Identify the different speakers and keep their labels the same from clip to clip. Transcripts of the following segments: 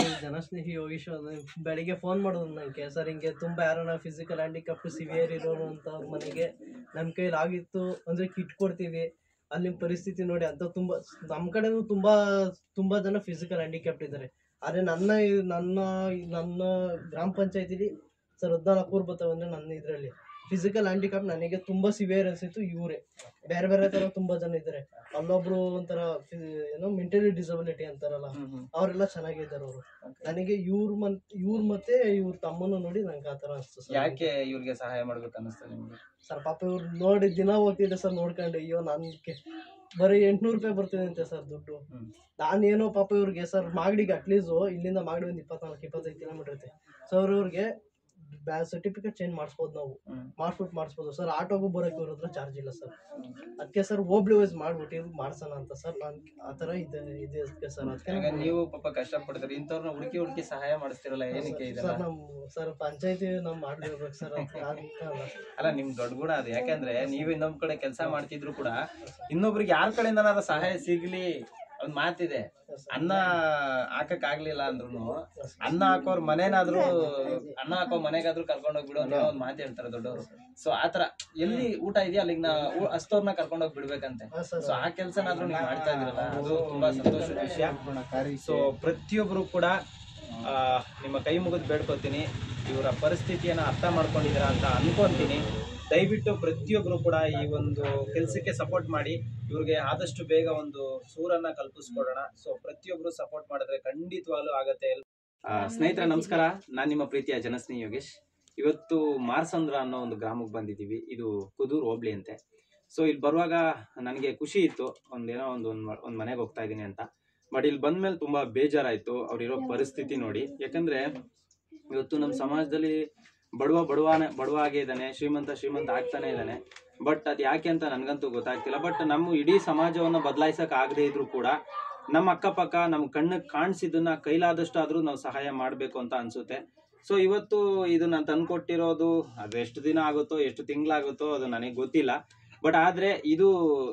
Speaker 1: ಜನಸ್ನೇಹಿ ಯೋಗೀಶ್ ಅವ್ರು ಬೆಳಿಗ್ಗೆ ಫೋನ್ ಮಾಡಿದ್ರು ನನಗೆ ಸರ್ ಹಿಂಗೆ ತುಂಬ ಯಾರನ್ನ ಫಿಸಿಕಲ್ ಹ್ಯಾಂಡಿಕ್ಯಾಪ್ಟ್ ಸಿವಿಯರ್ ಇರೋರು ಅಂತ ಅವ್ರ ಮನೆಗೆ ನಮ್ಮ ಕೈಲಿ ಆಗಿತ್ತು ಅಂದರೆ ಕಿಟ್ ಕೊಡ್ತೀವಿ ಅಲ್ಲಿ ಪರಿಸ್ಥಿತಿ ನೋಡಿ ಅಂತ ತುಂಬ ನಮ್ಮ ಕಡೆನೂ ತುಂಬ ತುಂಬ ಜನ ಫಿಸಿಕಲ್ ಹ್ಯಾಂಡಿಕ್ಯಾಪ್ಟ್ ಇದ್ದಾರೆ ಆದರೆ ನನ್ನ ಈ- ನನ್ನ ನನ್ನ ಗ್ರಾಮ ಪಂಚಾಯತಿಲಿ ಸರ್ ಹದಿನಾಲ್ಕು ಊರು ಬರ್ತಾವೆ ಅಂದರೆ ನನ್ನ ಇದರಲ್ಲಿ ಫಿಸಿಕಲ್ ಹ್ಯಾಂಡಿಕ್ಯಾಪ್ ನನಗೆ ತುಂಬ ಸಿವಿಯರ್ ಅನಿಸಿತ್ತು ಇವರೇ ಬೇರೆ ಬೇರೆ ಥರ ತುಂಬ ಜನ ಇದ್ದಾರೆ ಅಲ್ಲೊಬ್ರು ಒಂಥರ ಫಿ- ಏನೋ ಮೆಂಟಲಿ ಡಿಸಬಿಲಿಟಿ ಅಂತಾರಲ್ಲ ಅವರೆಲ್ಲ ಚೆನ್ನಾಗಿದ್ದಾರೆ ಅವರು ನನಗೆ ಇವ್ರ ಮನ್ ಇವ್ರ ಮತ್ತೆ ಇವ್ರ ತಮ್ಮನ ನೋಡಿ ನಂಗೆ ಆ ಥರ ಅನಿಸ್ತು ಸರ್
Speaker 2: ಯಾಕೆ ಇವ್ರಿಗೆ ಸಹಾಯ ಮಾಡ್ಬೇಕು ಅನ್ನಿಸ್ತು ನಿಮ್ಗೆ
Speaker 1: ಸರ್ ಪಾಪ ಇವ್ರು ನೋಡಿ ದಿನ ಓದ್ತಿದ್ದೆ ಸರ್ ನೋಡ್ಕೊಂಡು ಅಯ್ಯೋ ನನಗೆ ಬರೀ ಎಂಟ್ನೂರು ರೂಪಾಯಿ ಬರ್ತಿದೆ ಅಂತೆ ಸರ್ ದುಡ್ಡು
Speaker 2: ಹ್ಮ್.
Speaker 1: ನಾನೇನೋ ಪಾಪ ಇವ್ರಿಗೆ ಸರ್ ಮಾಗಡಿಗೆ ಅಟ್ಲೀಸ್ಟ್ ಇಲ್ಲಿಂದ ಮಾಗಡಿ ಒಂದು ಇಪ್ಪತ್ನಾಲ್ಕು ಇಪ್ಪತ್ತೈದು ಕಿಲೋಮೀಟರ್ ಐತೆ ಸೊ ಅವ್ರವ್ರಿಗೆ ಬ್ಯಾ ಸರ್ಟಿಫಿಕೇಟ್ ಚೇಂಜ್ ಮಾಡಿಸ್ಬೋದು ನಾವು
Speaker 2: ಹ್ಮ್.
Speaker 1: ಮಾಡಿಸ್ಬಿಟ್ಟು ಮಾಡಿಸ್ಬೋದು ಸರ್ ಆಟೋಗೂ ಬರೋಕ್ಕೆ ಇವ್ರ ಹತ್ರ ಚಾರ್ಜ್ ಇಲ್ಲ ಸರ್ ಅದಕ್ಕೆ ಸರ್ ಹೋಬ್ಳಿ ವೈಸ್ ಮಾಡ್ಬಿಟ್ಟು ಮಾಡ್ಸೋಣ ಅಂತ ಸರ್ ನಾನು ಆ ಥರ ಇದೆ ಇದೆ ಅದಕ್ಕೆ ಸರ್
Speaker 2: ಈಗ
Speaker 1: ಅದಕ್ಕೆ
Speaker 2: ನೀವು ಪಾಪ ಕಷ್ಟಪಡ್ತೀರಿ ಇಂಥವ್ರನ್ನ ಹುಡುಕಿ ಹುಡುಕಿ ಸಹಾಯ ಮಾಡಿಸ್ತಿರಲ್ಲ ಏನಕ್ಕೆ ಇದೆಲ್ಲ
Speaker 1: ಸರ್ ನಮ್ಮ ಸರ್ ಪಂಚಾಯತಿ ನಾವು ಮಾಡಿರ್ಬೇಕು ಸರ್ ಅದಕ್ಕೆ ಅದಕ್ಕೆ ಅಲ್ಲ
Speaker 2: ಅಲ್ಲ ನಿಮ್ ದೊಡ್ಡ ಗುಣ ಅದು ಯಾಕಂದ್ರೆ ನೀವು ಇನ್ನೊಬ್ಬ ಕಡೆ ಕೆಲಸ ಮಾಡ್ತಿದ್ರು ಕೂಡ ಇನ್ನೊಬ್ರಿಗೆ ಯಾರ ಕಡೆಯಿಂದನಾರ ಸಹಾಯ ಸಿಗ್ಲಿ ಒಂದ್ ಮಾತಿದೆ ಅನ್ನ ಹಾಕಕ್ ಆಗ್ಲಿಲ್ಲ ಅಂದ್ರೂ ಅನ್ನ ಹಾಕೋರ್ ಮನೇನಾದ್ರೂ ಅನ್ನ ಹಾಕೋ ಮನೆಗಾದ್ರೂ ಕರ್ಕೊಂಡ್ ಹೋಗ್ಬಿಡು ಅನ್ನೋ ಒಂದ್ ಮಾತು ಹೇಳ್ತಾರೆ ದೊಡ್ಡವರು ಸೊ ಆತರ ಎಲ್ಲಿ ಊಟ ಇದೆಯಾ ಅಲ್ಲಿಗೆ ನಾ ಹಸ್ತೋರ್ನ ಕರ್ಕೊಂಡ್ ಹೋಗಿ ಬಿಡ್ಬೇಕಂತೆ
Speaker 1: ಹಾಂ ಸರ್
Speaker 2: ಸೊ ಆ ಕೆಲ್ಸನಾದ್ರೂ ನೀವು ಮಾಡ್ತಾ ಇದ್ರಲ್ಲ ಅದು ತುಂಬಾ ಸಂತೋಷದ ವಿಷಯ ಸೊ ಪ್ರತಿಯೊಬ್ರು ಕೂಡ ಆ, ನಿಮ್ಮ ಕೈ ಮುಗಿದು ಬೇಡ್ಕೊತೀನಿ ಇವರ ಪರಿಸ್ಥಿತಿಯನ್ನ ಅರ್ಥ ಮಾಡ್ಕೊಂಡಿದ್ದೀರಾ ಅಂತ ಅನ್ಕೊಂತೀನಿ ದಯವಿಟ್ಟು ಪ್ರತಿಯೊಬ್ರು ಕೂಡ ಈ ಒಂದು ಕೆಲಸಕ್ಕೆ ಸಪೋರ್ಟ್ ಮಾಡಿ ಇವ್ರಿಗೆ ಆದಷ್ಟು ಬೇಗ ಒಂದು ಸೂರನ್ನ ಕಲ್ಪಿಸ್ಕೊಡೋಣ ಸೊ ಪ್ರತಿಯೊಬ್ರು ಸಪೋರ್ಟ್ ಮಾಡಿದ್ರೆ ಖಂಡಿತವಾಗ್ಲೂ ಆಗತ್ತೆ ಸ್ನೇಹಿತರೆ ನಮಸ್ಕಾರ ನಾನು ನಿಮ್ಮ ಪ್ರೀತಿಯ ಜನಸ್ನೇಹಿ ಯೋಗೇಶ್ ಇವತ್ತು ಮಾರ್ಸಂದ್ರ ಅನ್ನೋ ಒಂದು ಗ್ರಾಮಕ್ಕೆ ಬಂದಿದ್ದೀವಿ ಇದು ಕುದೂರ್ ಹೋಬ್ಳಿ ಅಂತೆ ಸೊ ಇಲ್ಲಿ ಬರುವಾಗ ನನಗೆ ಖುಷಿ ಇತ್ತು ಒಂದೇನೋ ಒಂದು ಒಂದು ಒಂದು ಮನೆಗೆ ಹೋಗ್ತಾ ಇದ್ದೀನಿ ಅಂತ ಬಟ್ ಇಲ್ಲಿ ಬಂದ್ಮೇಲೆ ತುಂಬಾ ಬೇಜಾರಾಯ್ತು ಅವ್ರಿರೋ ಪರಿಸ್ಥಿತಿ ನೋಡಿ ಯಾಕಂದ್ರೆ ಇವತ್ತು ನಮ್ಮ ಸಮಾಜದಲ್ಲಿ ಬಡವ ಬಡವನೇ ಬಡವ ಆಗೇ ಇದ್ದಾನೆ ಶ್ರೀಮಂತ ಶ್ರೀಮಂತ ಆಗ್ತಾನೆ ಇದ್ದಾನೆ ಬಟ್ ಅದ್ ಯಾಕೆ ಅಂತ ನನ್ಗಂತೂ ಗೊತ್ತಾಗ್ತಿಲ್ಲ ಬಟ್ ನಮ್ಮ ಇಡೀ ಸಮಾಜವನ್ನ ಬದಲಾಯಿಸಕ್ ಆಗದೆ ಇದ್ರು ಕೂಡ ನಮ್ಮ ಅಕ್ಕಪಕ್ಕ ನಮ್ಮ ಕಣ್ಣಿಗೆ ಕಾಣಿಸಿದ್ದನ್ನ ಕೈಲಾದಷ್ಟು ಆದ್ರೂ ನಾವು ಸಹಾಯ ಮಾಡ್ಬೇಕು ಅಂತ ಅನ್ಸುತ್ತೆ ಸೊ ಇವತ್ತು ಇದು ನಾನು ತಂದ್ಕೊಟ್ಟಿರೋದು ಅದು ಎಷ್ಟು ದಿನ ಆಗುತ್ತೋ ಎಷ್ಟು ತಿಂಗಳಾಗುತ್ತೋ ಅದು ನನಗೆ ಗೊತ್ತಿಲ್ಲ ಬಟ್ ಆದ್ರೆ ಇದು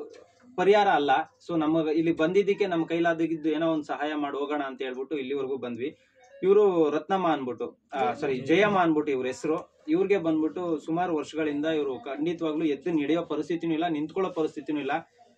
Speaker 2: ಪರಿಹಾರ ಅಲ್ಲ ಸೊ ನಮ್ಮ ಇಲ್ಲಿ ಬಂದಿದ್ದಕ್ಕೆ ನಮ್ಮ ಕೈಲಾದಿದ್ದು ಏನೋ ಒಂದು ಸಹಾಯ ಮಾಡಿ ಹೋಗೋಣ ಅಂತ ಹೇಳ್ಬಿಟ್ಟು ಇಲ್ಲಿವರೆಗೂ ಬಂದ್ವಿ ಇವರು ರತ್ನಮ್ಮ ಅನ್ಬಿಟ್ಟು ಸಾರಿ ಜಯಮ್ಮ ಅನ್ಬಿಟ್ಟು ಇವ್ರ ಹೆಸರು ಇವ್ರಿಗೆ ಬಂದ್ಬಿಟ್ಟು ಸುಮಾರು ವರ್ಷಗಳಿಂದ ಇವರು ಖಂಡಿತವಾಗ್ಲೂ ಎದ್ದು ನಡೆಯೋ ಪರಿಸ್ಥಿತಿನೂ ಇಲ್ಲ ನಿಂತ್ಕೊಳ್ಳೋ ಪರಿಸ್ಥಿತಿನೂ ಇಲ್ಲ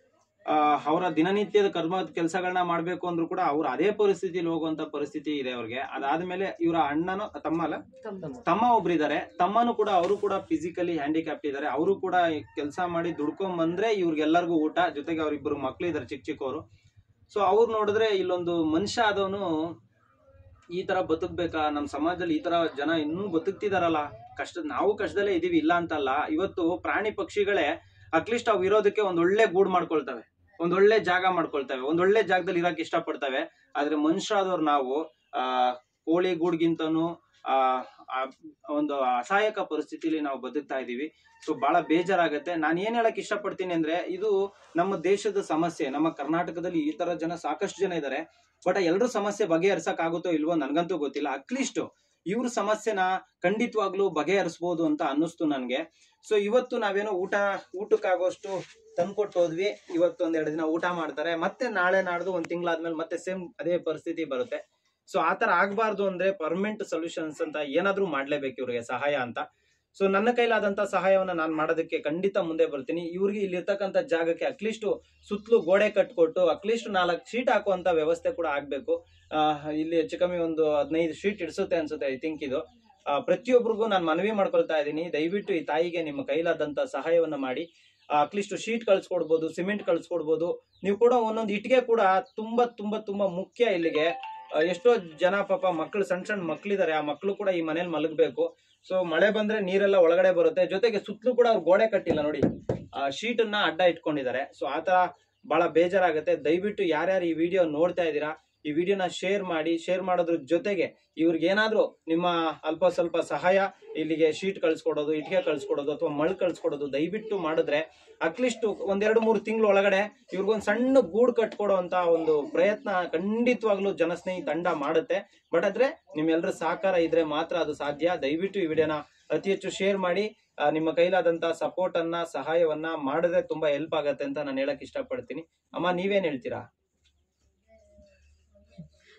Speaker 2: ಅವರ ದಿನನಿತ್ಯದ ಕರ್ಮ ಕೆಲಸಗಳನ್ನ ಮಾಡ್ಬೇಕು ಅಂದ್ರೂ ಕೂಡ ಅವ್ರು ಅದೇ ಪರಿಸ್ಥಿತಿಲಿ ಹೋಗುವಂತ ಪರಿಸ್ಥಿತಿ ಇದೆ ಅವ್ರಿಗೆ ಅದಾದ್ಮೇಲೆ ಇವರ ಅಣ್ಣನೋ ತಮ್ಮ ಅಲ್ಲ ತಮ್ಮ ಒಬ್ರಿದ್ದಾರೆ ತಮ್ಮನು ಕೂಡ ಅವರು ಕೂಡ ಫಿಸಿಕಲಿ ಹ್ಯಾಂಡಿಕ್ಯಾಪ್ಟ್ ಇದ್ದಾರೆ ಅವರು ಕೂಡ ಕೆಲಸ ಮಾಡಿ ದುಡ್ಕೊಂಡ್ ಬಂದ್ರೆ ಇವ್ರಿಗೆಲ್ಲರಿಗೂ ಊಟ ಜೊತೆಗೆ ಅವ್ರಿಬ್ರು ಮಕ್ಳು ಇದಾರೆ ಚಿಕ್ಕ ಚಿಕ್ಕವರು ಸೊ ಅವ್ರು ನೋಡಿದ್ರೆ ಇಲ್ಲೊಂದು ಮನುಷ್ಯ ಆದವನು ಈ ತರ ಬದುಕ್ಬೇಕಾ ನಮ್ಮ ಸಮಾಜದಲ್ಲಿ ಈ ತರ ಜನ ಇನ್ನೂ ಬದುಕ್ತಿದಾರಲ್ಲ ಕಷ್ಟ ನಾವು ಕಷ್ಟದಲ್ಲೇ ಇದೀವಿ ಇಲ್ಲ ಅಂತಲ್ಲ ಇವತ್ತು ಪ್ರಾಣಿ ಪಕ್ಷಿಗಳೇ ಅಟ್ಲೀಸ್ಟ್ ಅವು ಇರೋದಕ್ಕೆ ಒಂದ್ ಒಳ್ಳೆ ಗೂಡ್ ಮಾಡ್ಕೊಳ್ತವೆ ಒಂದ್ ಒಳ್ಳೆ ಜಾಗ ಮಾಡ್ಕೊಳ್ತವೆ ಒಂದ್ ಒಳ್ಳೆ ಜಾಗದಲ್ಲಿ ಇರಕ್ ಇಷ್ಟಪಡ್ತವೆ ಆದ್ರೆ ಮನುಷ್ಯರಾದವ್ರು ನಾವು ಆ ಕೋಳಿ ಗೂಡ್ಗಿಂತನೂ ಆ ಆ ಒಂದು ಅಸಹಾಯಕ ಪರಿಸ್ಥಿತಿಲಿ ನಾವು ಬದುಕ್ತಾ ಇದೀವಿ ಸೊ ಬಹಳ ಬೇಜಾರಾಗತ್ತೆ ನಾನು ಏನ್ ಹೇಳಕ್ ಇಷ್ಟಪಡ್ತೀನಿ ಅಂದ್ರೆ ಇದು ನಮ್ಮ ದೇಶದ ಸಮಸ್ಯೆ ನಮ್ಮ ಕರ್ನಾಟಕದಲ್ಲಿ ಈ ತರ ಜನ ಸಾಕಷ್ಟು ಜನ ಇದ್ದಾರೆ ಬಟ್ ಎಲ್ರ ಸಮಸ್ಯೆ ಬಗೆಹರ್ಸಕ್ ಆಗುತ್ತೋ ಇಲ್ವೋ ನನ್ಗಂತೂ ಗೊತ್ತಿಲ್ಲ ಅಟ್ಲೀಸ್ಟ್ ಇವ್ರ ಸಮಸ್ಯೆನ ಖಂಡಿತವಾಗ್ಲೂ ಬಗೆಹರಿಸ್ಬೋದು ಅಂತ ಅನ್ನಿಸ್ತು ನನ್ಗೆ ಸೊ ಇವತ್ತು ನಾವೇನೋ ಊಟ ಊಟಕ್ಕಾಗೋಷ್ಟು ತಂದ್ಕೊಟ್ಟು ಹೋದ್ವಿ ಇವತ್ತು ಒಂದೆರಡು ದಿನ ಊಟ ಮಾಡ್ತಾರೆ ಮತ್ತೆ ನಾಳೆ ನಾಡ್ದು ಒಂದ್ ತಿಂಗಳಾದ್ಮೇಲೆ ಮತ್ತೆ ಸೇಮ್ ಅದೇ ಪರಿಸ್ಥಿತಿ ಬರುತ್ತೆ ಸೊ ಆತರ ಆಗ್ಬಾರ್ದು ಅಂದ್ರೆ ಪರ್ಮನೆಂಟ್ ಸೊಲ್ಯೂಷನ್ಸ್ ಅಂತ ಏನಾದ್ರೂ ಮಾಡ್ಲೇಬೇಕು ಇವ್ರಿಗೆ ಸಹಾಯ ಅಂತ ಸೊ ನನ್ನ ಕೈಲಾದಂತ ಸಹಾಯವನ್ನ ನಾನು ಮಾಡೋದಕ್ಕೆ ಖಂಡಿತ ಮುಂದೆ ಬರ್ತೀನಿ ಇವ್ರಿಗೆ ಇಲ್ಲಿ ಇರ್ತಕ್ಕಂಥ ಜಾಗಕ್ಕೆ ಅಟ್ಲೀಸ್ಟ್ ಸುತ್ತಲೂ ಗೋಡೆ ಕಟ್ಕೊಟ್ಟು ಅಟ್ಲೀಸ್ಟ್ ನಾಲ್ಕು ಶೀಟ್ ಹಾಕುವಂತ ವ್ಯವಸ್ಥೆ ಕೂಡ ಆಗ್ಬೇಕು ಆ, ಇಲ್ಲಿ ಹೆಚ್ಚು ಕಮ್ಮಿ ಒಂದು ಹದಿನೈದು ಶೀಟ್ ಇಡ್ಸುತ್ತೆ ಅನ್ಸುತ್ತೆ ಐ ಥಿಂಕ್ ಇದು ಆ, ಪ್ರತಿಯೊಬ್ಬರಿಗೂ ನಾನು ಮನವಿ ಮಾಡ್ಕೊಳ್ತಾ ಇದ್ದೀನಿ ದಯವಿಟ್ಟು ಈ ತಾಯಿಗೆ ನಿಮ್ಮ ಕೈಲಾದಂತ ಸಹಾಯವನ್ನ ಮಾಡಿ ಅಟ್ಲೀಸ್ಟ್ ಶೀಟ್ ಕಳ್ಸ್ಕೊಡ್ಬೋದು ಸಿಮೆಂಟ್ ಕಳ್ಸ್ಕೊಡ್ಬೋದು ನೀವು ಕೂಡ ಒಂದೊಂದು ಇಟ್ಟಿಗೆ ಕೂಡ ತುಂಬಾ ತುಂಬಾ ತುಂಬಾ ಮುಖ್ಯ ಇಲ್ಲಿಗೆ ಆ, ಎಷ್ಟೋ ಜನ ಪಾಪ ಮಕ್ಕಳು ಸಣ್ಣ ಸಣ್ಣ ಮಕ್ಳಿದಾರೆ ಆ ಮಕ್ಕಳು ಕೂಡ ಈ ಮನೇಲಿ ಮಲಗಬೇಕು ಸೊ ಮಳೆ ಬಂದ್ರೆ ನೀರೆಲ್ಲ ಒಳಗಡೆ ಬರುತ್ತೆ ಜೊತೆಗೆ ಸುತ್ತಲೂ ಕೂಡ ಅವ್ರು ಗೋಡೆ ಕಟ್ಟಿಲ್ಲ ನೋಡಿ ಆ ಶೀಟ್ ಅನ್ನ ಅಡ್ಡ ಇಟ್ಕೊಂಡಿದ್ದಾರೆ ಸೊ ಆತರ ಬಹಳ ಬೇಜಾರಾಗುತ್ತೆ ದಯವಿಟ್ಟು ಯಾರ್ಯಾರು ಈ ವಿಡಿಯೋ ನೋಡ್ತಾ ಇದ್ದೀರಾ ಈ ವಿಡಿಯೋನ ಶೇರ್ ಮಾಡಿ ಶೇರ್ ಮಾಡೋದ್ರ ಜೊತೆಗೆ ಇವ್ರಿಗೆ ಏನಾದ್ರೂ ನಿಮ್ಮ ಅಲ್ಪ ಸ್ವಲ್ಪ ಸಹಾಯ ಇಲ್ಲಿಗೆ ಶೀಟ್ ಕಳ್ಸ್ಕೊಡೋದು ಇಟ್ಟಿಗೆ ಕಳ್ಸ್ಕೊಡೋದು ಅಥವಾ ಮಳ್ ಕಳ್ಸ್ಕೊಡೋದು ದಯವಿಟ್ಟು ಮಾಡಿದ್ರೆ ಅಟ್ಲೀಸ್ಟ್ ಒಂದೆರಡು ಮೂರು ತಿಂಗಳು ಒಳಗಡೆ ಇವ್ರಿಗೊಂದು ಸಣ್ಣ ಗೂಡು ಕಟ್ಕೊಡೋ ಅಂತ ಒಂದು ಪ್ರಯತ್ನ ಖಂಡಿತವಾಗ್ಲೂ ಜನಸ್ನೇಹಿ ತಂಡ ಮಾಡುತ್ತೆ ಬಟ್ ಆದ್ರೆ ನಿಮ್ಮೆಲ್ಲರ ಸಹಕಾರ ಇದ್ರೆ ಮಾತ್ರ ಅದು ಸಾಧ್ಯ ದಯವಿಟ್ಟು ಈ ವಿಡಿಯೋನ ಅತಿ ಹೆಚ್ಚು ಶೇರ್ ಮಾಡಿ ಆ, ನಿಮ್ಮ ಕೈಲಾದಂತ ಸಪೋರ್ಟ್ ಅನ್ನ ಸಹಾಯವನ್ನ ಮಾಡಿದ್ರೆ ತುಂಬಾ ಹೆಲ್ಪ್ ಆಗತ್ತೆ ಅಂತ ನಾನು ಹೇಳಕ್ ಇಷ್ಟಪಡ್ತೀನಿ ಅಮ್ಮ ನೀವೇನ್ ಹೇಳ್ತೀರಾ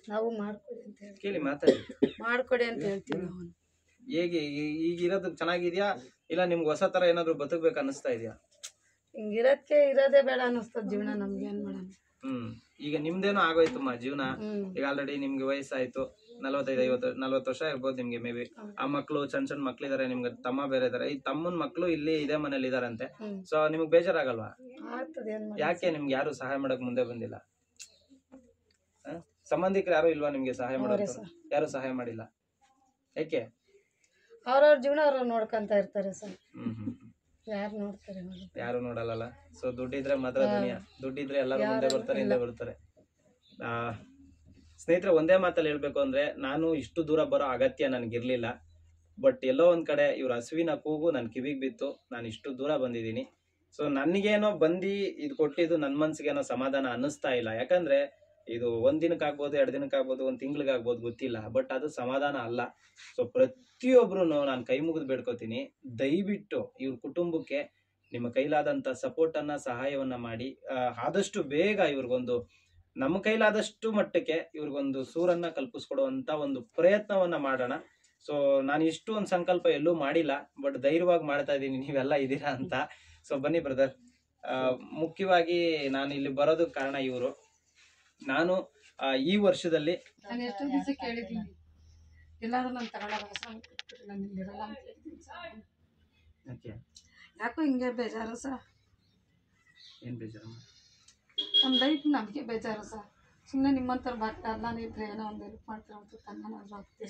Speaker 3: ನಾವು ಮಾಡ್ಕೊಡಿ ಅಂತ ಹೇಳ್ತೀವಿ
Speaker 2: ಕೇಳಿ ಮಾತಾಡಿ
Speaker 3: ಮಾಡ್ಕೊಡಿ ಅಂತ ಹೇಳ್ತೀವಿ ನಾವು
Speaker 2: ಹೇಗೆ ಈ- ಈಗ ಇರೋದು ಚೆನ್ನಾಗಿದ್ಯಾ ಇಲ್ಲ ನಿಮ್ಗೆ ಹೊಸ ತರ ಏನಾದ್ರು ಬದುಕ್ಬೇಕು ಅನ್ನಿಸ್ತಾ ಇದೆಯಾ
Speaker 3: ಹಿಂಗಿರೋದಕ್ಕೆ ಇರೋದೇ ಬೇಡ ಅನ್ನಿಸ್ತದ ಜೀವನ ನಮ್ಗೆ ಏನ್ ಮಾಡೋಣ
Speaker 2: ಹ್ಮ್ ಈಗ ನಿಮ್ದೇನೋ ಆಗೋಯ್ತಮ್ಮ ಜೀವನ
Speaker 3: ಹ್ಮ್
Speaker 2: ಈಗ ಆಲ್ರೆಡಿ ನಿಮ್ಗೆ ವಯಸ್ಸಾಯ್ತು ನಲವತ್ತೈದು ಐವತ್ತು ನಲ್ವತ್ತು ವರ್ಷ ಇರ್ಬೋದು ನಿಮ್ಗೆ ಮೇ ಬಿ ಆ ಮಕ್ಕಳು ಸಣ್ಣ ಸಣ್ಣ ಮಕ್ಳಿದಾರೆ ನಿಮ್ಗೆ ತಮ್ಮ ಬೇರೆ ಇದಾರೆ ಈ ತಮ್ಮನ ಮಕ್ಕಳು ಇಲ್ಲಿ ಇದೇ ಮನೇಲಿ ಇದಾರಂತೆ
Speaker 3: ಹ್ಮ್
Speaker 2: ಸೊ ನಿಮ್ಗೆ ಬೇಜಾರಾಗಲ್ವಾ
Speaker 3: ಆಗ್ತದೆ ಏನ್ ಮಾಡೋಣ
Speaker 2: ಯಾಕೆ ನಿಮ್ಗೆ ಯಾರು ಸಹಾಯ ಮಾಡಕ್ ಮುಂದೆ ಬಂದಿಲ್ಲ ಆ? ಸಂಬಂಧಿಕರು ಯಾರು ಇಲ್ವಾ ನಿಮ್ಗೆ ಸಹಾಯ ಮಾಡೋದು
Speaker 3: ಸರ್.
Speaker 2: ಯಾರು ಸಹಾಯ ಮಾಡಿಲ್ಲ ಯಾಕೆ
Speaker 3: ಅವ್ರವ್ರ ಜೀವನ ಅವ್ರವ್ರು ನೋಡ್ಕೊಂತ ಇರ್ತಾರೆ ಸರ್
Speaker 2: ಹ್ಮ್ ಹ್ಮ್ ಹ್ಮ್.
Speaker 3: ಯಾರು ನೋಡ್ತಾರೆ ಅವ್ರು?
Speaker 2: ಯಾರು ನೋಡಲ್ಲ ಸೊ ದುಡ್ಡಿದ್ರೆ ಮಾತ್ರ ದುನಿಯಾ ದುಡ್ಡಿದ್ರೆ ಎಲ್ಲರೂ ಮುಂದೆ ಬರ್ತಾರೆ ಹಿಂದೆ ಬರ್ತಾರೆ ಆ ಸ್ನೇಹಿತರೆ ಒಂದೇ ಮಾತಲ್ಲಿ ಹೇಳ್ಬೇಕು ಅಂದ್ರೆ ನಾನು ಇಷ್ಟು ದೂರ ಬರೋ ಅಗತ್ಯ ನನಗಿರ್ಲಿಲ್ಲ ಬಟ್ ಎಲ್ಲೋ ಒಂದ್ ಕಡೆ ಇವ್ರ ಹಸುವಿನ ಕೂಗು ನನ್ನ ಕಿವಿಗೆ ಬಿತ್ತು ನಾನು ಇಷ್ಟು ದೂರ ಬಂದಿದ್ದೀನಿ ಸೊ ನನಗೇನೋ ಬಂದು ಇದು ಕೊಟ್ಟಿದ್ದು ನನ್ನ ಮನ್ಸಿಗೇನೋ ಸಮಾಧಾನ ಅನ್ನಿಸ್ತಾ ಇಲ್ಲ ಯಾಕಂದ್ರೆ ಇದು ಒಂದ್ ದಿನಕ್ಕಾಗ್ಬೋದು ಎರಡು ದಿನಕ್ಕಾಗ್ಬೋದು ಒಂದ್ ತಿಂಗ್ಳಿಗಾಗ್ಬೋದು ಗೊತ್ತಿಲ್ಲ ಬಟ್ ಅದು ಸಮಾಧಾನ ಅಲ್ಲ ಸೊ ಪ್ರತಿಯೊಬ್ರು ನಾನು ಕೈ ಮುಗಿದು ಬೇಡ್ಕೋತೀನಿ ದಯವಿಟ್ಟು ಇವ್ರ ಕುಟುಂಬಕ್ಕೆ ನಿಮ್ಮ ಕೈಲಾದಂಥ ಸಪೋರ್ಟನ್ನು ಸಹಾಯವನ್ನ ಮಾಡಿ ಆ, ಆದಷ್ಟು ಬೇಗ ಇವ್ರಿಗೊಂದು ನಮ್ಮ ಕೈಲಾದಷ್ಟು ಮಟ್ಟಕ್ಕೆ ಇವ್ರಿಗೊಂದು ಸೂರನ್ನ ಕಲ್ಪಿಸ್ಕೊಡುವಂತ ಒಂದು ಪ್ರಯತ್ನವನ್ನ ಮಾಡೋಣ ಸೊ ನಾನು ಇಷ್ಟು ಒಂದು ಸಂಕಲ್ಪ ಎಲ್ಲೂ ಮಾಡಿಲ್ಲ ಬಟ್ ಧೈರ್ಯವಾಗಿ ಮಾಡ್ತಾ ಇದ್ದೀನಿ ನೀವೆಲ್ಲ ಇದ್ದೀರಾ ಅಂತ ಸೊ ಬನ್ನಿ ಬ್ರದರ್ ಮುಖ್ಯವಾಗಿ ನಾನು ಇಲ್ಲಿ ಬರೋದಕ್ಕೆ ಕಾರಣ ಇವರು ನಾನು ಆ, ಈ ವರ್ಷದಲ್ಲಿ
Speaker 3: ನಾನು ಎಷ್ಟು ದಿವಸ ಕೇಳಿದ್ದೀನಿ ಎಲ್ಲಾರು ನಾನು ತಗೊಳ್ಳೋ ನಾನು ಇಲ್ಲಿರಲ್ಲ ಅಂತ ಹೇಳ್ತೀನಿ ಸರ್.
Speaker 2: ಯಾಕೆ
Speaker 3: ಯಾಕೋ ಹಿಂಗೆ ಬೇಜಾರು ಸರ್
Speaker 2: ಏನ್ ಬೇಜಾರು
Speaker 3: ನಮ್ಮ ಲೈಫ್ ನಮಗೆ ಬೇಜಾರು ಸರ್ ಸುಮ್ಮನೆ ನಿಮ್ಮಂಥವ್ರು ಬರ್ತಾ ಇಲ್ಲ ನೀವು ಏನೋ ಒಂದು ಹೆಲ್ಪ್ ಮಾಡ್ತೀರ ಅಂತ ತಣ್ಣನಾದ್ರು ಆಗ್ತೀವಿ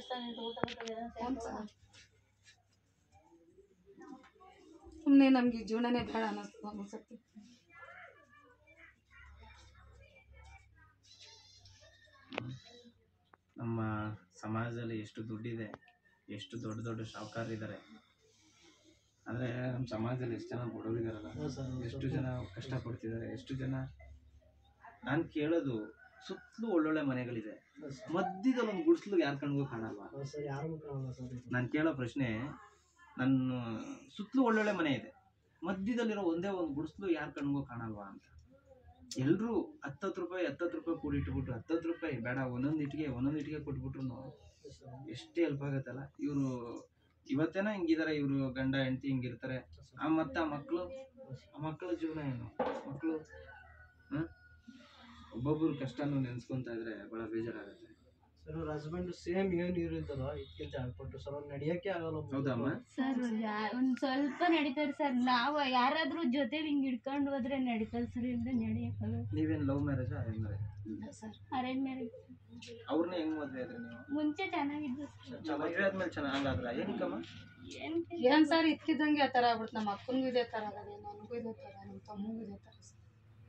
Speaker 3: ಸುಮ್ಮನೆ ನಮಗೆ ಜೀವನನೇ ಬೇಡ ಅನ್ನಿಸ್ತು ಅನ್ಸುತ್ತೆ
Speaker 2: ನಮ್ಮ ಸಮಾಜದಲ್ಲಿ ಎಷ್ಟು ದುಡ್ಡಿದೆ ಎಷ್ಟು ದೊಡ್ಡ ದೊಡ್ಡ ಸಾಹುಕಾರರಿದ್ದಾರೆ ಅಂದ್ರೆ ನಮ್ಮ ಸಮಾಜದಲ್ಲಿ ಎಷ್ಟು ಜನ ಬಡವರಿದಾರಲ್ಲ
Speaker 1: ಹೌದು ಸರ್, ಹೌದು
Speaker 2: ಎಷ್ಟು ಜನ ಕಷ್ಟಪಡ್ತಿದ್ದಾರೆ ಎಷ್ಟು ಜನ ನಾನು ಕೇಳೋದು ಸುತ್ತಲೂ ಒಳ್ಳೊಳ್ಳೆ ಮನೆಗಳಿದೆ
Speaker 1: ಹೌದು ಸರ್.
Speaker 2: ಮಧ್ಯದಲ್ಲಿ ಒಂದು ಗುಡಿಸ್ಲು ಯಾರ ಕಣ್ಗೂ ಕಾಣಲ್ವಾ
Speaker 1: ಹೌದು ಸರ್ ಯಾರು ಕಾಣಲ್ಲ ಸರ್ ಇದು.
Speaker 2: ನಾನು ಕೇಳೋ ಪ್ರಶ್ನೆ ನನ್ನ ಸುತ್ತಲೂ ಒಳ್ಳೊಳ್ಳೆ ಮನೆ ಇದೆ ಮಧ್ಯದಲ್ಲಿರೋ ಒಂದೇ ಒಂದು ಗುಡಿಸ್ಲು ಯಾರ ಕಣ್ಗೂ ಕಾಣಲ್ವಾ ಅಂತ ಎಲ್ಲರೂ ಹತ್ತತ್ತು ರೂಪಾಯಿ ಹತ್ತತ್ತು ರೂಪಾಯಿ ಕೂಡಿಟ್ಬಿಟ್ಟು ಹತ್ತತ್ತು ರೂಪಾಯಿ ಬೇಡ ಒಂದೊಂದು ಇಟ್ಟಿಗೆ ಒಂದೊಂದು ಇಟ್ಟಿಗೆ ಕೊಟ್ಬಿಟ್ರು
Speaker 1: ಹೌದು ಸರ್.
Speaker 2: ಎಷ್ಟೇ ಹೆಲ್ಪ್ ಆಗತ್ತಲ್ಲ ಇವರು ಇವತ್ತೇನೋ ಹಿಂಗಿದಾರೆ ಇವರು ಗಂಡ ಹೆಂಡತಿ ಹಿಂಗಿರ್ತಾರೆ ಆ ಮತ್ತೆ ಆ ಮಕ್ಕಳು ಆ ಮಕ್ಕಳ ಜೀವನ ಏನು ಮಕ್ಕಳು ಒಬ್ಬೊಬ್ರು ಕಷ್ಟನೂ ನೆನ್ಸ್ಕೊಂತ ಇದ್ರೆ ಬಹಳ ಬೇಜಾರಾಗುತ್ತೆ
Speaker 1: ಸರ್ ಅವ್ರ ಹಸ್ಬೆಂಡ್ ಸೇಮ್ ಏನು ಇರುತ್ತಲ್ಲ ಇದಕ್ಕಿಂತ ಹೇಳ್ಕೊಟ್ರು ಸರ್ ಅವ್ರು ನಡೆಯಕ್ಕೆ ಆಗಲ್ಲ
Speaker 2: ಹೌದಮ್ಮ
Speaker 4: ಸರ್ ಒಂದ್ ಸ್ವಲ್ಪ ನಡೀತಾರೆ ಸರ್ ನಾವು ಯಾರಾದ್ರೂ ಜೊತೆಲಿ ಹಿಂಗ್ ಹಿಡ್ಕೊಂಡು ಹೋದ್ರೆ ನಡೀತದೆ ಸರ್ ಇಲ್ಲದೆ ನಡೆಯಕ್ಕಾಗಲ್ಲ
Speaker 2: ನೀವೇನು ಲವ್ ಮ್ಯಾರೇಜಾ arrange marriage
Speaker 3: sir
Speaker 4: arrange marriage
Speaker 2: ಅವ್ರನ್ನ ಹೆಂಗ್ ಮದ್ವೆ ಆದ್ರಿ ನೀವು
Speaker 4: ಮುಂಚೆ ಚೆನ್ನಾಗಿದ್ದು
Speaker 2: ಮದ್ವೆ ಆದ್ಮೇಲೆ ಚೆನ್ನಾಗಿ ಹಂಗಾದ್ರ ಏನಕ್ಕಮ್ಮ
Speaker 4: ಏನ್
Speaker 3: ಏನ್ ಸರ್ ಇದ್ಕಿದ್ದಂಗೆ ಆ ಥರ ಆಗ್ಬಿಡ್ತು ನಮ್ಮ ಅಕ್ಕನಿಗೂ ಇದೇ ಥರ ಆಗದೆ ನನಗೂ ಇದೇ ಥರ ನಮ್ಮ ತಮ್ಮಗೂ ಇದೇ ಥರ ಸರ್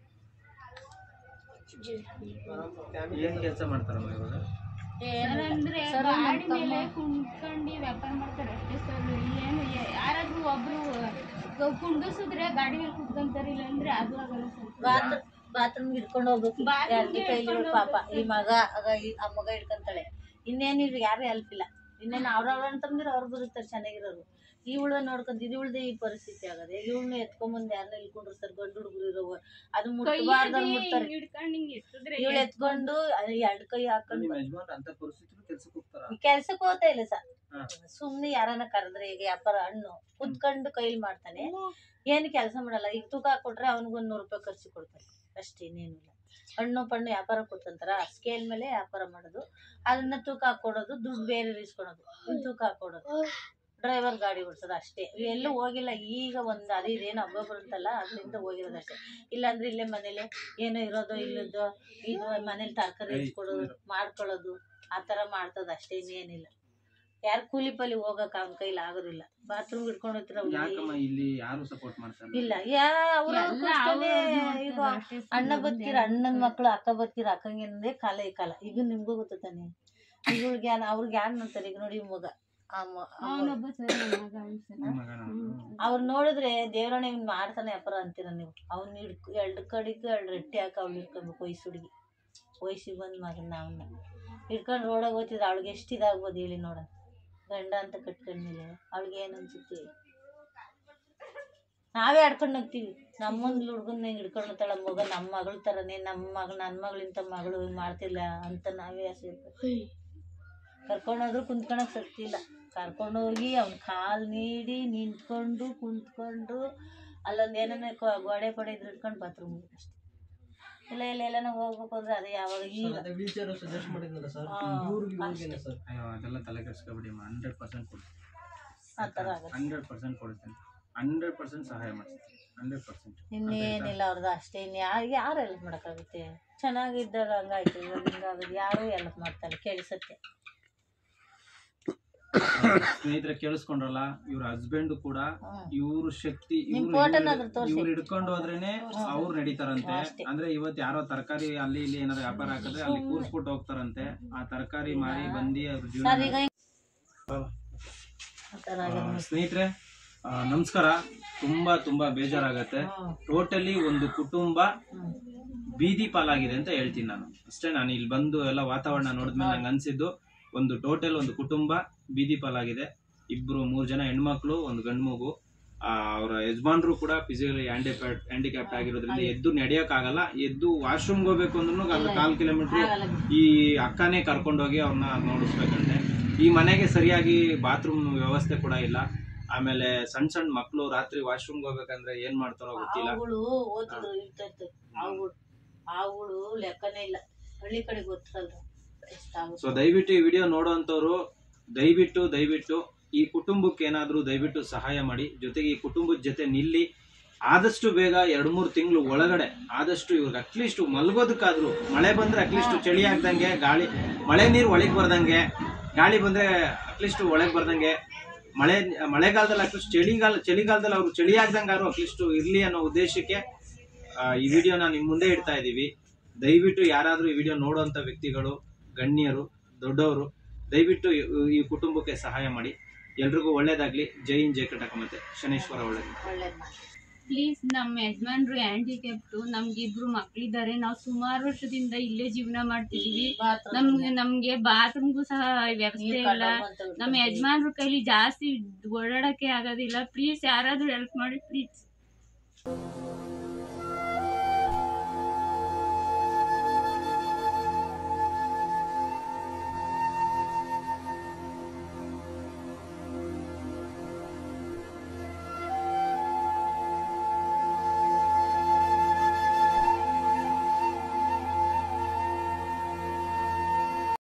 Speaker 2: ಏನ್ ಕೆಲಸ ಮಾಡ್ತಾರಮ್ಮ ಇವಾಗ
Speaker 4: ಸರ್ ಅಂದ್ರೆ
Speaker 3: ಸರ್, ನಮ್
Speaker 4: ಗಾಡಿ
Speaker 3: ತಮ್ಮ-
Speaker 4: ಮೇಲೆ ಕುಂತ್ಕೊಂಡು ವ್ಯಾಪಾರ ಮಾಡ್ತಾರೆ ಅಷ್ಟೇ ಸರ್ ಏನು ಯ- ಯಾರಾದ್ರೂ ಒಬ್ರು ಕುಂಡಿಸಿದ್ರೆ ಗಾಡಿ ಮೇಲೆ ಕುತ್ಕೊಂತಾರೆ ಇಲ್ಲ ಅಂದ್ರೆ ಅದು ಆಗಲ್ಲ ಸರ್
Speaker 5: ಬಾತ್ರೂಮ್ ಬಾತ್ರೂಮ್ ಹಿಡ್ಕೊಂಡು ಹೋಗ್ಬೇಕು
Speaker 4: ಬಾತ್ರೂಮ್ಗೆ
Speaker 5: ಯಾರ್ಗೆ ಕೈಲಿ
Speaker 4: ಹಿಡ್ಕೊಂಡು
Speaker 5: ಪಾಪ ಈ ಮಗ ಆಗ ಈ ಆ ಮಗ ಹಿಡ್ಕೊಂತಾಳೆ ಇನ್ನೇನು ಇವ್ರಿಗೆ ಯಾರು ಹೆಲ್ಪ್ ಇಲ್ಲ ಇನ್ನೇನು ಅವ್ರವ್ರ ಅಂತಂದ್ರೆ ಅವ್ರು ಬದುಕ್ತಾರೆ ಚೆನ್ನಾಗಿರೋರು ಇವಳ ನೋಡ್ಕೊಂಡು ಇವಳ್ದೆ ಈ ಪರಿಸ್ಥಿತಿ ಆಗದೆ ಇವಳನ್ನ ಎತ್ಕೊಂಬಂದು ಯಾರನ್ನ ಇಳ್ಕೊಂಡಿರ್ತಾರೆ ಗಂಡು ಹುಡುಗರು ಇರೋವು ಅದು ಮುಟ್ಟಬಾರ್ದು ಮುಟ್ತಾರೆ
Speaker 4: ಹಿಡ್ಕೊಂಡು ಹಿಂಗ್ ಎತ್ತಿದ್ರೆ
Speaker 5: ಇವಳು ಎತ್ಕೊಂಡು ಎರಡು ಕೈ ಹಾಕೊಂಡು
Speaker 2: ನಿಮ್ಮ ಯಜಮಾನ್ ಅಂತ ಪರಿಸ್ಥಿತಿ ಕೆಲ್ಸಕ್ಕೆ ಹೋಗ್ತಾರ
Speaker 5: ಕೆಲ್ಸಕ್ಕೆ ಹೋಗ್ತಾ ಇಲ್ಲ ಸರ್
Speaker 2: ಹಾ.
Speaker 5: ಸುಮ್ನೆ ಯಾರನ್ನ ಕರೆದ್ರೆ ಈಗ ವ್ಯಾಪಾರ ಹಣ್ಣು ಕುತ್ಕೊಂಡು ಕೈಲಿ ಮಾಡ್ತಾನೆ ಏನು ಕೆಲಸ ಮಾಡಲ್ಲ ಈಗ ತೂಕ ಹಾಕೊಟ್ರೆ ಅವ್ನಿಗೊಂದು ನೂರು ರೂಪಾಯಿ ಖರ್ಚು ಕೊಡ್ತಾರೆ ಅಷ್ಟೇ ಇನ್ನೇನಿಲ್ಲ ಹಣ್ಣು ಪಣ್ಣು ವ್ಯಾಪಾರ ಕೊಡ್ತಂತಾರ ಸ್ಕೇಲ್ ಮೇಲೆ ವ್ಯಾಪಾರ ಮಾಡೋದು ಅದನ್ನ ತೂಕ ಹಾಕೊಡೋದು ದುಡ್ಡು ಬೇರೆ ಇಸ್ಕೊಳೋದು ಇವ್ನು ತೂಕ ಹಾಕೊಡೋದು ಡ್ರೈವರ್ ಗಾಡಿ ಓಡಿಸೋದು ಅಷ್ಟೇ ಎಲ್ಲೂ ಹೋಗಿಲ್ಲ ಈಗ ಒಂದು ಅದು ಇದೇನು ಹಬ್ಬ ಬರುತ್ತಲ್ಲ ಅದರಿಂದ ಹೋಗಿರೋದು ಅಷ್ಟೇ ಇಲ್ಲಾಂದ್ರೆ ಇಲ್ಲೇ ಮನೇಲೆ ಏನೋ ಇರೋದು ಇಲ್ಲದೋ ಇದು ಮನೇಲಿ ತರಕಾರಿ ಹೆಚ್ಕೊಡೋದು ಮಾಡ್ಕೊಳ್ಳೋದು ಆ ಥರ ಮಾಡ್ತದ ಅಷ್ಟೇ ಇನ್ನೇನಿಲ್ಲ ಯಾರು ಕೂಲಿ ಪಾಲಿ ಹೋಗಕ್ ಅವ್ನ ಕೈಲಿ ಆಗೋದಿಲ್ಲ ಬಾತ್ರೂಮ್ ಹಿಡ್ಕೊಂಡು ಹೋಗ್ತಿರ
Speaker 2: ಯಾಕಮ್ಮ ಇಲ್ಲಿ ಯಾರು ಸಪೋರ್ಟ್ ಮಾಡ್ತಾರೆ
Speaker 5: ಇಲ್ಲ ಯಾ ಅವ್ರ
Speaker 4: ಎಲ್ಲ
Speaker 5: ಕಷ್ಟನೇ
Speaker 4: ಅವ್ರು
Speaker 5: ಈಗ
Speaker 4: ನೋಡ್ತಾರೆ ಅಷ್ಟೇ ಸರ್.
Speaker 5: ಅಣ್ಣ ಬದುಕಿರ ಅಣ್ಣನ ಮಕ್ಳು ಅಕ್ಕ ಬದುಕಿರ ಅಕ್ಕಂಗೆ ಕಾಲ ಈ ಕಾಲ ಈಗ ನಿಮ್ಗೂ ಗೊತ್ತ ತಾನೆ ಇವ್ರಿಗೆ ಅವ್ರಿಗೆ ಯಾರು ನೋಡ್ತಾರೆ ಈಗ ನೋಡಿ ಈ ಮಗ ಆ ಮ- ಆ ಮಗ.
Speaker 4: ಅವನೊಬ್ಬ ಸರ್ ನನ್ನ ಮಗ ಅವ್ನು ಸರ್
Speaker 2: ಮಗನ
Speaker 5: ಅವ್ರು ನೋಡಿದ್ರೆ ದೇವ್ರಣ್ಣ ಇವ್ನು ಮಾಡ್ತಾನೆ ವ್ಯಾಪಾರ ಅಂತೀರ ನೀವು ಅವ್ನ ಹಿಡ್ಕೊ ಎರಡು ಕಡೆಗೂ ಎರಡು ರೊಟ್ಟಿ ಹಾಕಿ ಅವ್ಳು ಹಿಡ್ಕೊಬೇಕು ವಯಸ್ಸು ಹುಡುಗಿ ವಯಸ್ಸಿಗೆ ಬಂದ ಮಗನ ಅವನ್ನ ಹಿಡ್ಕೊಂಡು ರೋಡಾಗ ಹೋಗ್ತಿದ್ರೆ ಅವಳಿಗೆ ಎಷ್ಟು ಇದಾಗ್ಬೋದು ಹೇಳಿ ನೋಡ ಗಂಡ ಅಂತ ಕಟ್ಕೊಂಡ್ಮೇಲೆ ಅವಳಿಗೆ ಏನು ಅನ್ಸುತ್ತೆ ನಾವೇ ಆಡ್ಕೊಂಡು ಹೋಗ್ತೀವಿ ನಮ್ಮೊಂದು ಹುಡ್ಗನ್ನ ಹಿಡ್ಕೊಂಡು ಹೋಗ್ತಾಳ ಮಗ ನಮ್ಮ ಮಗಳ ಥರನೇ ನಮ್ಮ ಮಗ ನನ್ನ ಮಗಳಿಂತ ಮಗಳು ಹಿಂಗ್ ಮಾಡ್ತಿಲ್ಲ ಅಂತ ನಾವೇ ಆಸೆ ಕರ್ಕೊಂಡೋದ್ರು ಕುಂತ್ಕೊಳಕ್ ಶಕ್ತಿ ಇಲ್ಲ ಕರ್ಕೊಂಡೋಗಿ ಅವ್ನ ಕಾಲು ನೀಡಿ ನಿಂತ್ಕೊಂಡು ಕುಂತ್ಕೊಂಡು ಅಲ್ಲೊಂದು ಏನನ್ನ ಗೋಡೆ ಪಡೆ ಇದ್ರೆ ಇಟ್ಕೊಂಡು ಬಾತ್ರೂಮ್ ಅಷ್ಟೇ ಇಲ್ಲ ಇಲ್ಲ ಎಲ್ಲ ನಾವು ಹೋಗ್ಬೇಕು ಅಂದ್ರೆ ಅದೇ ಯಾವಾಗ ಈಗ
Speaker 1: ಅದೇ ವೀಲ್ ಚೇರ್ ಸಜೆಸ್ಟ್ ಮಾಡಿದ್ನಲ್ಲ ಸರ್
Speaker 5: ಹಾ,
Speaker 1: ಇವ್ರಿಗೆ ಇವ್ರಿಗೇನೆ ಸರ್
Speaker 2: ಅಯ್ಯೋ ಅದೆಲ್ಲ ತಲೆ ಕೆಡಿಸ್ಕೊಬಿಡಿ ಹಂಡ್ರೆಡ್ ಪರ್ಸೆಂಟ್ ಕೊಡ್ತೀನಿ
Speaker 5: ಆ ಥರ ಆಗುತ್ತೆ
Speaker 2: ಹಂಡ್ರೆಡ್ ಪರ್ಸೆಂಟ್ ಕೊಡ್ತೀನಿ ಹಂಡ್ರೆಡ್ ಪರ್ಸೆಂಟ್ ಸಹಾಯ ಮಾಡ್ತೀನಿ ಹಂಡ್ರೆಡ್ ಪರ್ಸೆಂಟ್
Speaker 5: ಇನ್ನೇನಿಲ್ಲ ಅವ್ರದ್ದು ಅಷ್ಟೇ ಇನ್ನು ಯಾರು ಯಾರು ಹೆಲ್ಪ್ ಮಾಡೋಕ್ಕಾಗುತ್ತೆ ಚೆನ್ನಾಗಿದ್ದಾಗ ಹಂಗಾಯ್ತು ಇವಾಗ ಹಿಂಗಾಗೋದು ಯಾರು ಹೆಲ್ಪ್ ಮಾಡ್ತಾರೆ ಕೇಳಿಸತ್ತೆ
Speaker 2: ಸ್ನೇಹಿತರೆ ಕೇಳಿಸ್ಕೊಂಡ್ರಲ್ಲ ಇವ್ರ ಹಸ್ಬೆಂಡ್ ಕೂಡ
Speaker 5: ಹ್ಮ್.
Speaker 2: ಇವ್ರ ಶಕ್ತಿ
Speaker 5: ನಿಮ್
Speaker 2: ಇವ್ರು
Speaker 5: ಫೋಟೋನಾದ್ರೂ ತೋರ್ಸಿ.
Speaker 2: ಇವ್ರು ಹಿಡ್ಕೊಂಡು ಹೋದ್ರೇನೆ ಅವ್ರು ನಡೀತಾರಂತೆ
Speaker 5: ಅಷ್ಟೇ.
Speaker 2: ಅಂದ್ರೆ ಇವತ್ ಯಾರೋ ತರಕಾರಿ ಅಲ್ಲಿ ಇಲ್ಲಿ ಏನಾದ್ರು ವ್ಯಾಪಾರ ಹಾಕಿದ್ರೆ ಅಲ್ಲಿ ಕೂರ್ಸ್ಬಿಟ್ಟು ಹೋಗ್ತಾರಂತೆ ಆ ತರಕಾರಿ ಮಾರಿ ಬಂದಿ ಅವ್ರ
Speaker 5: ಸರ್
Speaker 2: ಜೀವನ
Speaker 5: ಈಗ ಆ ಥರ
Speaker 2: ಆ,
Speaker 5: ಆಗಿದೆ.
Speaker 2: ಸ್ನೇಹಿತರೆ ಆ, ನಮಸ್ಕಾರ ತುಂಬಾ ತುಂಬಾ ಬೇಜಾರಾಗತ್ತೆ ಟೋಟಲಿ ಒಂದು ಕುಟುಂಬ
Speaker 5: ಹ್ಮ್.
Speaker 2: ಬೀದಿ ಪಾಲಾಗಿದೆ ಅಂತ ಹೇಳ್ತೀನಿ ನಾನು ಅಷ್ಟೇ ನಾನು ಇಲ್ಲಿ ಬಂದು ಎಲ್ಲ ವಾತಾವರಣ ನೋಡಿದ್ಮೇಲೆ ನಂಗೆ ಅನ್ಸಿದ್ದು ಒಂದು ಟೋಟಲ್ ಒಂದು ಕುಟುಂಬ ಬೀದಿ ಪಾಲಾಗಿದೆ ಇಬ್ರು ಮೂರು ಜನ ಹೆಣ್ಮಕ್ಳು ಒಂದು ಗಂಡು ಮಗು ಆ, ಅವರ ಯಜಮಾನ್ರು ಕೂಡ ಫಿಸಿಕಲಿ ಹ್ಯಾಂಡಿಪ್ಯಾಡ್ ಹ್ಯಾಂಡಿಕ್ಯಾಪ್ಟ್ ಆಗಿರೋದ್ರಿಂದ ಎದ್ದು ನಡೆಯೋಕ್ಕಾಗಲ್ಲ ಎದ್ದು ವಾಶ್ರೂಮ್ಗೆ ಹೋಗ್ಬೇಕು ಅಂದ್ರೂ ಅರ್ಧ ಕಾಲ್ ಕಿಲೋಮೀಟರ್
Speaker 5: ಆಗಲ್ಲ ಬಿಡಿ.
Speaker 2: ಈ ಅಕ್ಕನೇ ಕರ್ಕೊಂಡೋಗಿ ಅವ್ರನ್ನ ನೋಡಿಸ್ಬೇಕಂತೆ ಈ ಮನೆಗೆ ಸರಿಯಾಗಿ ಬಾತ್ರೂಮ್ ವ್ಯವಸ್ಥೆ ಕೂಡ ಇಲ್ಲ ಆಮೇಲೆ ಸಣ್ಣ ಸಣ್ಣ ಮಕ್ಕಳು ರಾತ್ರಿ ವಾಶ್ರೂಮ್ಗೆ ಹೋಗ್ಬೇಕಂದ್ರೆ ಏನ್ ಮಾಡ್ತಾರೋ ಗೊತ್ತಿಲ್ಲ
Speaker 5: ಹಾವುಗಳು ಓದಿದ್ರು ಇರ್ತೈತೆ ಹಾವುಗಳು ಹಾವುಗಳು ಲೆಕ್ಕನೇ ಇಲ್ಲ ಹಳ್ಳಿ ಕಡೆ ಗೊತ್ತಲ್ಲ ಎಷ್ಟಾಗುತ್ತೆ
Speaker 2: ಸೊ ದಯವಿಟ್ಟು ಈ ವಿಡಿಯೋ ನೋಡುವಂತವ್ರು ದಯವಿಟ್ಟು ದಯವಿಟ್ಟು ಈ ಕುಟುಂಬಕ್ಕೆ ಏನಾದ್ರೂ ದಯವಿಟ್ಟು ಸಹಾಯ ಮಾಡಿ ಜೊತೆಗೆ ಈ ಕುಟುಂಬದ ಜೊತೆ ನಿಲ್ಲಿ ಆದಷ್ಟು ಬೇಗ ಎರಡ್ ಮೂರು ತಿಂಗಳು ಒಳಗಡೆ ಆದಷ್ಟು ಇವ್ರಿಗೆ ಅಟ್ಲೀಸ್ಟ್ ಮಲ್ಗೋದಕ್ಕಾದ್ರು ಮಳೆ ಬಂದ್ರೆ ಅಟ್ಲೀಸ್ಟ್ ಚಳಿ ಆಗ್ದಂಗೆ ಗಾಳಿ ಮಳೆ ನೀರು ಒಳಗೆ ಬರ್ದಂಗೆ ಗಾಳಿ ಬಂದ್ರೆ ಅಟ್ಲೀಸ್ಟ್ ಒಳಗೆ ಬರ್ದಂಗೆ ಮಳೆ ಮಳೆಗಾಲದಲ್ಲಿ ಅಟ್ಲೀಸ್ಟ್ ಚಳಿಗಾಲ ಚಳಿಗಾಲದಲ್ಲಿ ಅವ್ರು ಚಳಿ ಆಗ್ದಂಗಾರು ಅಟ್ಲೀಸ್ಟ್ ಇರ್ಲಿ ಅನ್ನೋ ಉದ್ದೇಶಕ್ಕೆ ಆ, ಈ ವಿಡಿಯೋನ ನಿಮ್ ಮುಂದೆ ಇಡ್ತಾ ಇದೀವಿ ದಯವಿಟ್ಟು ಯಾರಾದ್ರೂ ಈ ವಿಡಿಯೋ ನೋಡುವಂತ ವ್ಯಕ್ತಿಗಳು ಗಣ್ಯರು ದೊಡ್ಡವರು ದಯವಿಟ್ಟು ಈ- ಈ ಕುಟುಂಬಕ್ಕೆ ಸಹಾಯ ಮಾಡಿ ಎಲ್ರಿಗೂ ಒಳ್ಳೇದಾಗ್ಲಿ ಜೈ ಇನ್ ಜೈ ಕಟಕ ಮತ್ತೆ ಶನೇಶ್ವರ ಒಳ್ಳೇದು
Speaker 5: ಒಳ್ಳೇದು ಮಾಡಿ
Speaker 4: ಪ್ಲೀಸ್ ನಮ್ಮ ಯಜಮಾನ್ರು ಹ್ಯಾಂಡಿಕ್ಯಾಪ್ಟು ನಮ್ಗೆ ಇಬ್ರು ಮಕ್ಳಿದ್ದಾರೆ ನಾವು ಸುಮಾರು ವರ್ಷದಿಂದ ಇಲ್ಲೇ ಜೀವನ ಮಾಡ್ತಿದೀವಿ
Speaker 5: ಬಾತ್ರೂಮ್
Speaker 4: ನಮ್ಗೆ ನಮ್ಗೆ ಬಾತ್ರೂಮ್ಗೂ ಸಹ ವ್ಯವಸ್ಥೆ
Speaker 5: ನೀರ್
Speaker 4: ಇಲ್ಲ
Speaker 5: ಕಂಡೋಗುವಂತ
Speaker 4: ನಮ್ಮ ಯಜಮಾನ್ರ ಕೈಲಿ ಜಾಸ್ತಿ ಓಡಾಡಕ್ಕೆ ಆಗೋದಿಲ್ಲ ಪ್ಲೀಸ್ ಯಾರಾದ್ರೂ ಹೆಲ್ಪ್ ಮಾಡಿ ಪ್ಲೀಸ್